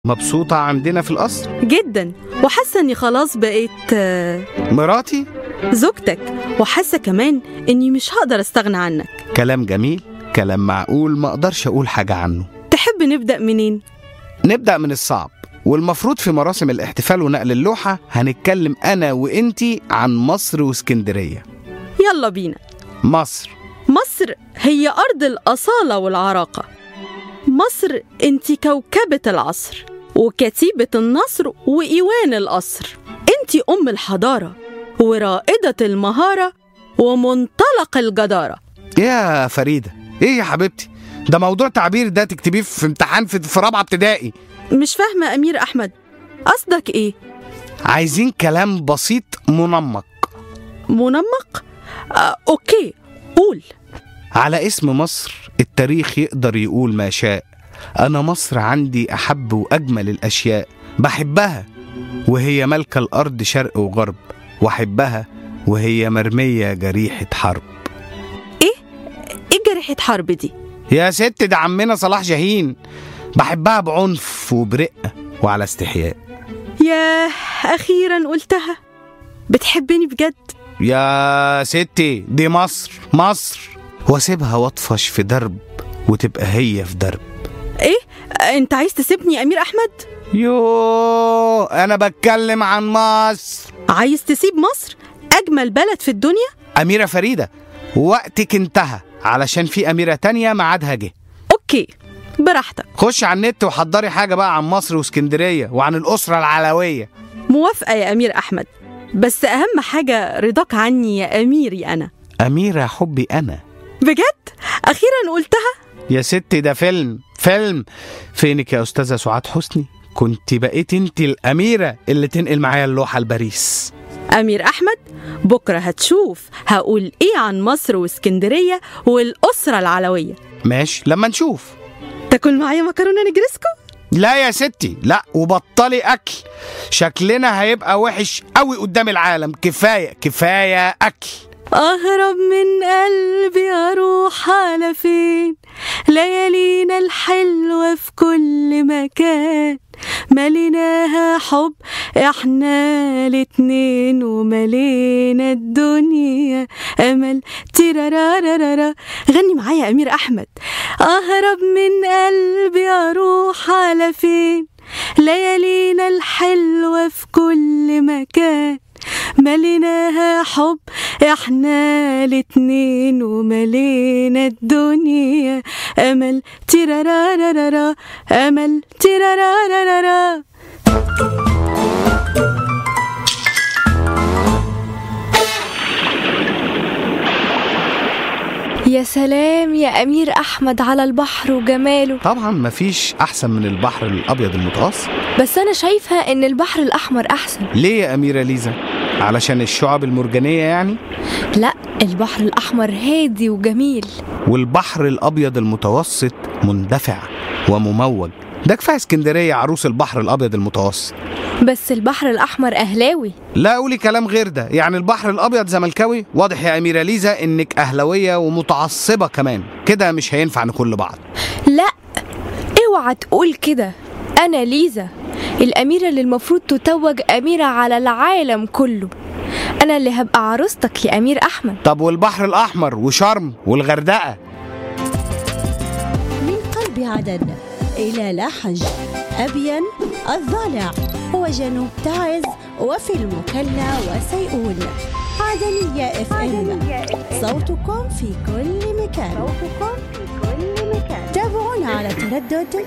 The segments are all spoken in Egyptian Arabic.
مبسوطة عندنا في القصر جدا وحاسة إني خلاص بقيت آه، مراتي زوجتك وحاسة كمان إني مش هقدر أستغنى عنك كلام جميل كلام معقول ما اقدرش اقول حاجة عنه تحب نبدأ منين؟ نبدأ من الصعب والمفروض في مراسم الاحتفال ونقل اللوحة هنتكلم أنا وإنتي عن مصر واسكندرية يلا بينا مصر مصر هي أرض الأصالة والعراقة مصر أنت كوكبة العصر وكتيبة النصر وإيوان القصر أنت أم الحضارة ورائدة المهارة ومنطلق الجدارة يا فريدة إيه يا حبيبتي ده موضوع تعبير ده تكتبيه في امتحان في, في رابعة ابتدائي مش فاهمة أمير أحمد قصدك إيه؟ عايزين كلام بسيط منمق منمق؟ آه، أوكي قول على اسم مصر التاريخ يقدر يقول ما شاء أنا مصر عندي أحب وأجمل الأشياء بحبها وهي ملكة الأرض شرق وغرب وأحبها وهي مرمية جريحة حرب إيه جريحة حرب دي؟ يا ست ده عمنا صلاح جاهين بحبها بعنف وبرقة وعلى استحياء ياه أخيرا قلتها بتحبني بجد؟ يا ستي دي مصر مصر واسيبها واطفش في درب وتبقى هي في درب إيه؟ أنت عايز تسيبني يا أمير أحمد؟ يو انا بتكلم عن مصر عايز تسيب مصر؟ أجمل بلد في الدنيا؟ اميره فريده وقتك انتهى علشان في اميره تانية ميعادها جه أوكي براحتك خش على النت وحضري حاجه بقى عن مصر واسكندريه وعن الاسره العلويه موافقة يا أمير أحمد بس أهم حاجة رضاك عني يا أميري أنا اميره حبي انا بجد؟ أخيرا قلتها؟ يا ستي ده فيلم فيلم فينك يا استاذه سعاد حسني كنت بقيت انت الاميره اللي تنقل معايا اللوحه لباريس أمير أحمد بكرة هتشوف هقول إيه عن مصر واسكندرية والأسرة العلوية ماشي لما نشوف تاكل معايا مكرونة نجرسكو؟ لا يا ستي لا وبطلي اكل شكلنا هيبقى وحش قوي قدام العالم كفايه كفايه اكل أهرب من قلبي أروح على فين ليالينا الحلوة في كل مكان مليناها حب احنا الاتنين وملينا الدنيا امل تيرارارارا غني معايا امير احمد اهرب من قلبي اروح على فين ليالينا الحلوة في كل مكان مليناها حب احنا الاتنين وملينا الدنيا امل تيرارارارا امل تيرارارارا يا سلام يا أمير أحمد على البحر وجماله طبعا مفيش احسن من البحر الابيض المتوسط بس أنا شايفة إن البحر الأحمر أحسن ليه يا اميره ليزا علشان الشعب المرجانيه يعني لا البحر الأحمر هادي وجميل والبحر الابيض المتوسط مندفع ومموج ده كفايه اسكندريه عروس البحر الابيض المتوسط بس البحر الأحمر أهلاوي لا قولي كلام غير ده يعني البحر الابيض زملكاوي واضح يا اميره ليزا انك اهلاويه ومتعصبه كمان كده مش هينفع نكون لبعض لا اوعى تقول كده أنا ليزا الأميرة اللي المفروض تتوج أميرة على العالم كله أنا اللي هبقى عروستك يا أمير أحمد طب والبحر الاحمر وشرم والغردقه من قلب عدن إلى لحج أبين الضالع وجنوب تعز وفي المكلا وسيئون عدنية اف ام صوتكم في كل مكان تابعونا على تردد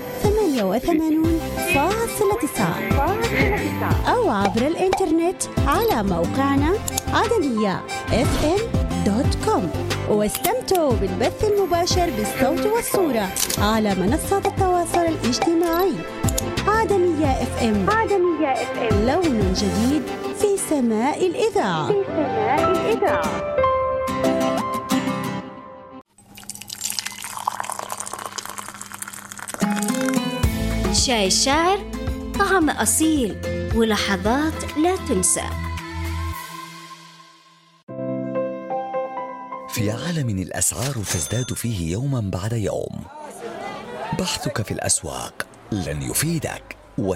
88.9 أو عبر الإنترنت على موقعنا عدنية اف ام دوت كوم واستمتعوا بالبث المباشر بالصوت والصورة على منصات التواصل الاجتماعي عدنية اف ام عدنية اف ام لون جديد في سماء الإذاعة في سماء الإذاعة شاي الشاعر طعم أصيل ولحظات لا تنسى في عالم الاسعار تزداد فيه يوما بعد يوم بحثك في الاسواق لن يفيدك